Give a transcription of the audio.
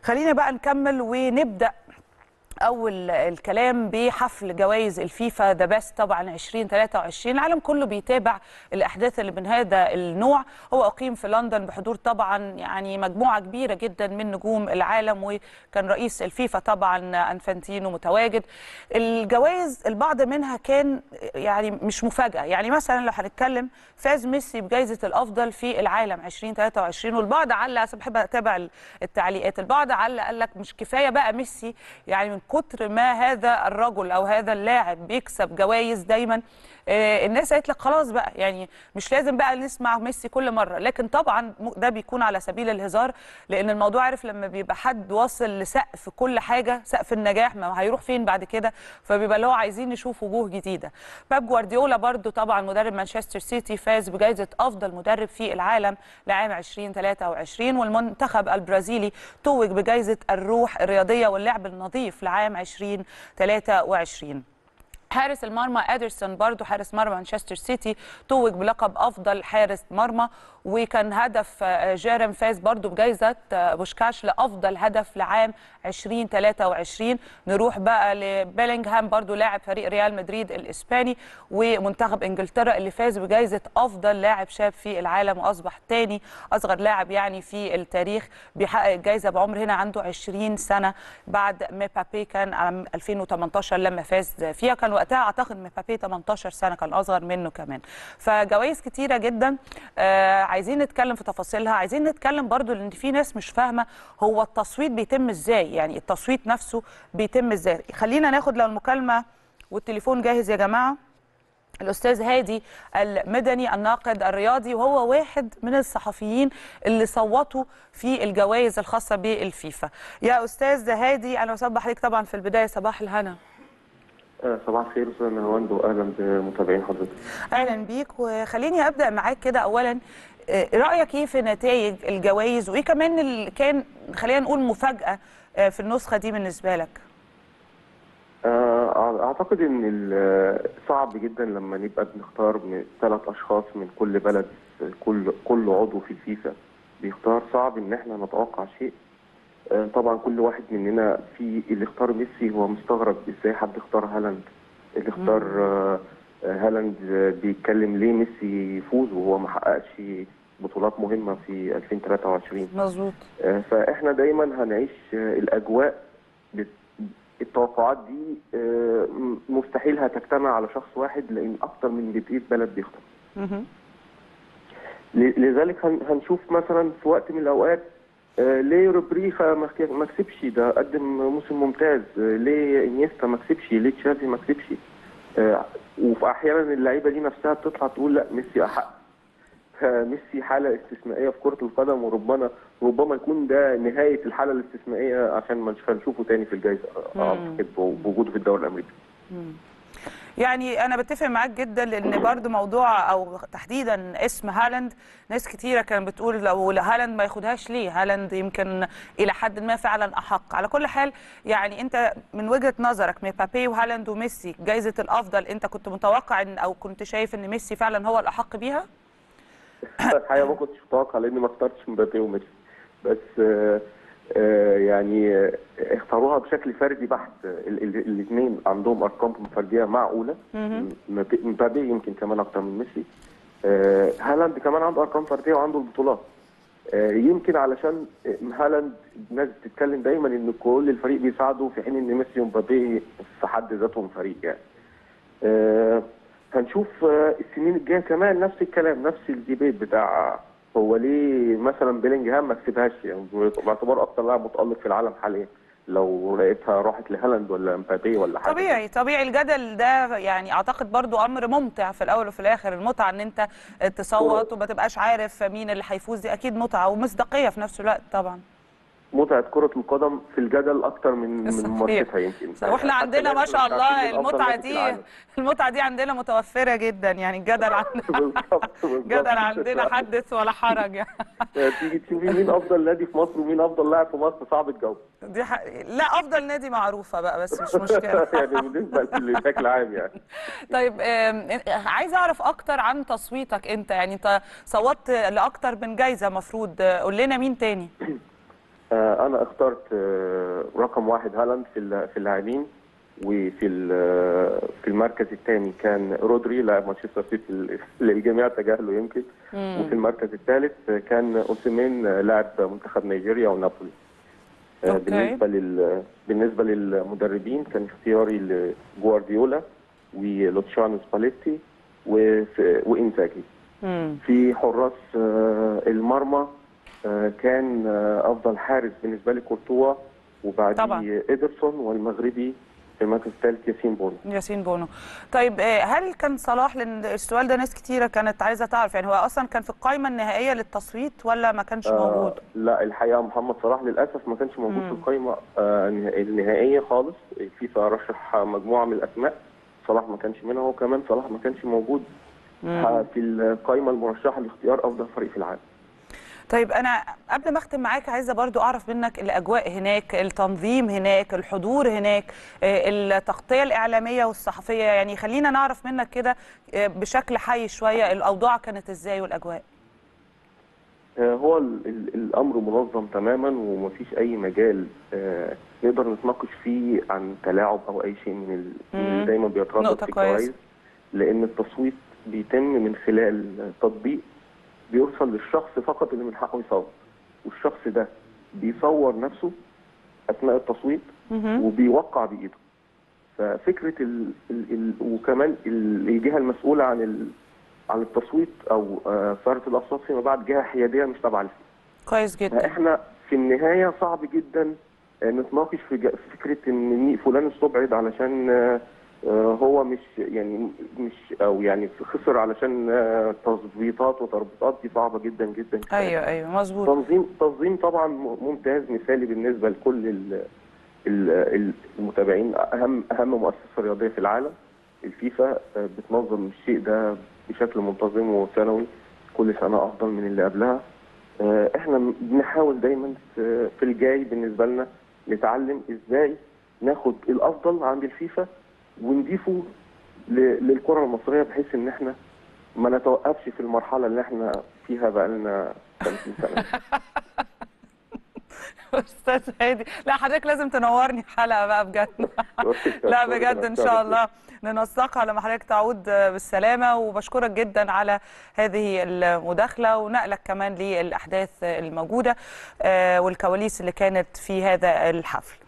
خلينا بقى نكمل ونبدا اول الكلام بحفل جوائز الفيفا ذا بيست طبعا 2023 العالم كله بيتابع الاحداث اللي من هذا النوع هو اقيم في لندن بحضور طبعا يعني مجموعه كبيره جدا من نجوم العالم وكان رئيس الفيفا طبعا انفانتينو متواجد الجوائز البعض منها كان يعني مش مفاجاه يعني مثلا لو هنتكلم فاز ميسي بجائزه الافضل في العالم 2023 والبعض علق بحب اتابع التعليقات البعض علق قال لك مش كفايه بقى ميسي يعني من كتر ما هذا الرجل او هذا اللاعب بيكسب جوائز دايما آه الناس قالت لك خلاص بقى يعني مش لازم بقى نسمع ميسي كل مره لكن طبعا ده بيكون على سبيل الهزار لان الموضوع عارف لما بيبقى حد واصل لسقف كل حاجه سقف النجاح ما هيروح فين بعد كده فبيبقى اللي هو عايزين نشوف وجوه جديده باب جوارديولا برده طبعا مدرب مانشستر سيتي فاز بجائزه افضل مدرب في العالم لعام 2023 والمنتخب البرازيلي توج بجائزه الروح الرياضيه واللعب النظيف لعام 2023 حارس المرمى ادرسون برضو حارس مرمى مانشستر سيتي توج بلقب افضل حارس مرمى وكان هدف جيرم فاز برضو بجائزه بوشكاش لافضل هدف لعام 2023 نروح بقى لبيلينغهام برضو لاعب فريق ريال مدريد الاسباني ومنتخب انجلترا اللي فاز بجائزه افضل لاعب شاب في العالم واصبح ثاني اصغر لاعب يعني في التاريخ بيحقق الجائزه بعمر هنا عنده 20 سنه بعد مبابي كان عام 2018 لما فاز فيها كان وقتها اعتقد مبابي 18 سنه كان اصغر منه كمان فجوائز كتيره جدا آه عايزين نتكلم في تفاصيلها عايزين نتكلم برضو لان في ناس مش فاهمه هو التصويت بيتم ازاي يعني التصويت نفسه بيتم ازاي خلينا ناخد لو المكالمه والتليفون جاهز يا جماعه الاستاذ هادي المدني الناقد الرياضي وهو واحد من الصحفيين اللي صوتوا في الجوائز الخاصه بالفيفا يا استاذ هادي انا بصبح عليك طبعا في البدايه صباح الهنا صباح الخير استاذ نهواند واهلا بمتابعين حضرتك اهلا بيك وخليني ابدا معاك كده اولا رايك ايه في نتائج الجوائز وايه كمان اللي كان خلينا نقول مفاجاه في النسخه دي بالنسبه لك اعتقد ان صعب جدا لما نبقى بنختار من ثلاث اشخاص من كل بلد كل كل عضو في الفيفا بيختار صعب ان احنا نتوقع شيء طبعا كل واحد مننا في اللي اختار ميسي هو مستغرب ازاي حد اختار هالاند اللي اختار هالاند بيتكلم ليه ميسي يفوز وهو ما حققش بطولات مهمه في 2023 مظبوط فاحنا دايما هنعيش الاجواء التوقعات دي مستحيل هتجتمع على شخص واحد لان اكتر من 200 بلد بيختار لذلك هنشوف مثلا في وقت من الاوقات ليه روبريخا ما كسبش ده قدم موسم ممتاز ليه انيستا ما كسبش ليه تشافي ما كسبش وفي احيانا اللعيبه دي نفسها بتطلع تقول لا ميسي احق ميسي حاله استثنائيه في كره القدم وربما ربما يكون ده نهايه الحاله الاستثنائيه عشان ما هنشوفه تاني في الجائزه اعتقد بوجوده في الدوري الامريكي يعني انا بتفق معاك جدا لان برضو موضوع او تحديدا اسم هالاند ناس كتيره كانت بتقول لو هالاند ما ياخدهاش ليه هالاند يمكن الى حد ما فعلا احق على كل حال يعني انت من وجهه نظرك مبابي وهالاند وميسي جائزه الافضل انت كنت متوقع ان او كنت شايف ان ميسي فعلا هو الاحق بيها الحقيقه ما كنتش متوقع لاني ما اخترتش مبابي وميسي بس آه آه يعني اختاروها بشكل فردي بحت الاثنين عندهم ارقام فرديه معقوله مبابي يمكن كمان اكتر من ميسي آه هالاند كمان عنده ارقام فرديه وعنده البطولات آه يمكن علشان هالاند الناس بتتكلم دايما ان كل الفريق بيساعده في حين ان ميسي ومبابي في حد ذاتهم فريق يعني هنشوف السنين الجايه كمان نفس الكلام نفس الديبيت بتاع هو ليه مثلا بيلينجهام ما كسبهاش يعني باعتبار اكتر لاعب متالق في العالم حاليا لو لقيتها راحت لهالاند ولا مبابي ولا حاجه طبيعي طبيعي الجدل ده يعني اعتقد برضو امر ممتع في الاول وفي الاخر المتعه ان انت تصوت وما تبقاش عارف مين اللي هيفوز دي اكيد متعه ومصداقيه في نفس الوقت طبعا متعه كره القدم في الجدل اكتر من من ممارستها يمكن واحنا عندنا ما شاء الله المتعه دي المتعه دي عندنا متوفره جدا يعني الجدل عندنا الجدل عندنا حدث ولا حرج يعني تيجي تشوفي مين افضل نادي في مصر ومين افضل لاعب في مصر صعب تجاوب دي ح... لا افضل نادي معروفه بقى بس مش مشكله يعني بالنسبه بشكل عام يعني طيب عايز اعرف اكتر عن تصويتك انت يعني انت صوتت لاكتر من جايزه مفروض قول لنا مين تاني آه، انا اخترت آه، رقم واحد هالاند في الل- في اللاعبين وفي ال- في المركز الثاني كان رودري لاعب مانشستر سيتي اللي الجميع تجاهله يمكن وفي المركز الثالث كان اوسيمين آه، لاعب منتخب نيجيريا ونابولي آه، أوكي. بالنسبه لل بالنسبه للمدربين كان اختياري لجوارديولا ولوتشانو سباليتي وف- وانزاجي مم. في حراس آه، المرمى آه، كان آه، افضل حارس بالنسبه لي كورتوا وبعديه طبعاً. ايدرسون والمغربي في المركز الثالث ياسين بونو ياسين بونو طيب آه، هل كان صلاح لان السؤال ده ناس كتيره كانت عايزه تعرف يعني هو اصلا كان في القائمه النهائيه للتصويت ولا ما كانش موجود آه لا الحقيقه محمد صلاح للاسف ما كانش موجود في القائمه آه النهائيه خالص الفيفا رشح مجموعه من الاسماء صلاح ما كانش منها وكمان صلاح ما كانش موجود في القائمه المرشحه لاختيار افضل فريق في العالم طيب انا قبل ما اختم معاك عايزه برضو اعرف منك الاجواء هناك التنظيم هناك الحضور هناك آه، التغطيه الاعلاميه والصحفيه يعني خلينا نعرف منك كده آه، بشكل حي شويه الاوضاع كانت ازاي والاجواء آه، هو ال ال الامر منظم تماما ومفيش اي مجال آه، نقدر نتناقش فيه عن تلاعب او اي شيء من ال- من اللي دايما بيتردد نقطة في كويسة. الجوائز لان التصويت بيتم من خلال تطبيق بيرسل للشخص فقط اللي من حقه يصوت والشخص ده بيصور نفسه اثناء التصويت وبيوقع بايده ففكره ال ال ال وكمان ال- الجهه المسؤوله عن ال عن التصويت او آه، صياغه الاصوات فيما بعد جهه حياديه مش تابعه للفيفا كويس جدا فاحنا في النهايه صعب جدا آه، نتناقش في ج- في فكره ان مي- فلان استبعد علشان آه، آه، هو مش يعني مش او يعني خسر علشان آه، تظبيطات وتربيطات دي صعبه جدا جدا ايوه ايوه مظبوط تنظيم تنظيم طبعا م- ممتاز مثالي بالنسبه لكل ال- ال- المتابعين اهم اهم مؤسسه رياضيه في العالم الفيفا آه، بتنظم الشيء ده بشكل منتظم وسنوي كل سنه افضل من اللي قبلها آه، احنا م- بنحاول دايما في في الجاي بالنسبه لنا نتعلم ازاي ناخد الافضل عند الفيفا ونضيفه ل- للكره المصريه بحيث ان احنا ما نتوقفش في المرحله اللي احنا فيها بقالنا 50 سنه استاذ هادي لا حضرتك لازم تنورني حلقه بقى بجد لا بجد ان شاء الله ننسقها لما حضرتك تعود بالسلامه وبشكرك جدا على هذه المداخله ونقلك كمان للاحداث الموجوده آه، والكواليس اللي كانت في هذا الحفل